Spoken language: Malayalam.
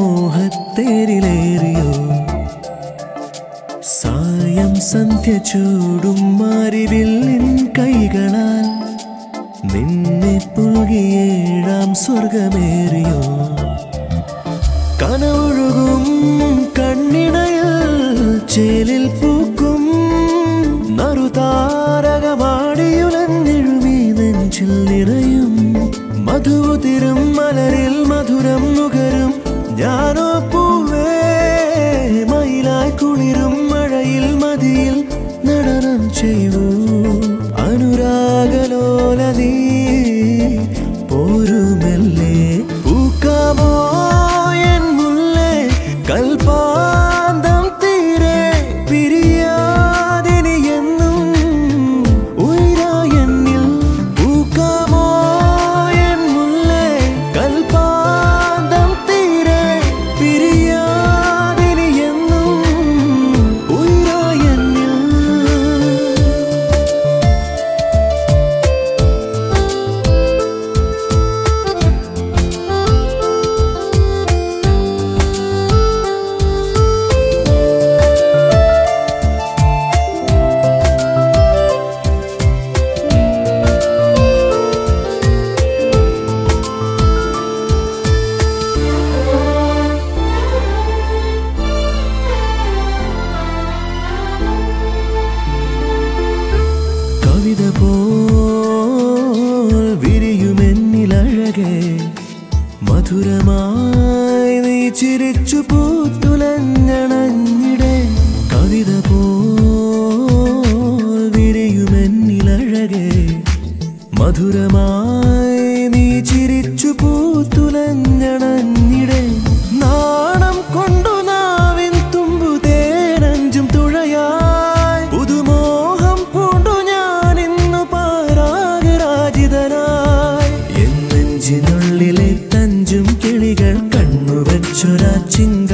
മോഹത്തേരിലേറിയോ സായം സന്ധ്യ ചൂടും മാരിവില്ലിൻ കൈകളാൽ നിന്നെ പുൽകിയേഴാം സ്വർഗമേറിയോ കനവൊഴുകും കണ്ണിണയിൽ ചേലിൽ പൂക്കും നറുതാരകമാടിയുലഞ്ഞെഴുമീ നെഞ്ചിൽ നിറയും മധുതിരും മലരിൽ മധുരം നുകരും ഞാനോ പൂവേ മയിലായി കുളിരും മഴയിൽ മതിയിൽ നടനം ചെയ്യൂ അനുരാഗലോല നീ പോരുമല്ലേ പൂക്കാമോ എൻ മുല്ലേ കൽപ്പാന്തം തീരെ പിരിയാതിനി എന്നും ഉയരായെന്നിൽ പൂക്കാമോ എൻ മുല്ലേ കൽപ്പാന്തം തീരെ പിരിയാതിനി എന്നും ഉയരായെന്നിൽ കവിത പോൽ വിരിയുമെന്നിലഴകെ മധുരമായി നീ ചിരിച്ചു പൂത്തുലഞ്ഞണഞ്ഞിടെ കവിത പോൽ വിരിയുമെന്നിലഴകെ മധുരമായി നീ ചിരിച്ചു പൂത്തുലഞ്ഞണഞ്ഞിടെ നാണം കൊണ്ടു നാവിൻ തുമ്പു തേനഞ്ചും തുഴയായി പുതുമോഹം പൂണ്ടു ഞാൻ ഇന്നു പാരാഗരാജിതനായി എന്നെഞ്ചിനുള്ളിലെ തഞ്ചും കിളികൾ കണ്ണുവച്ചൊരാ ചിങ്ക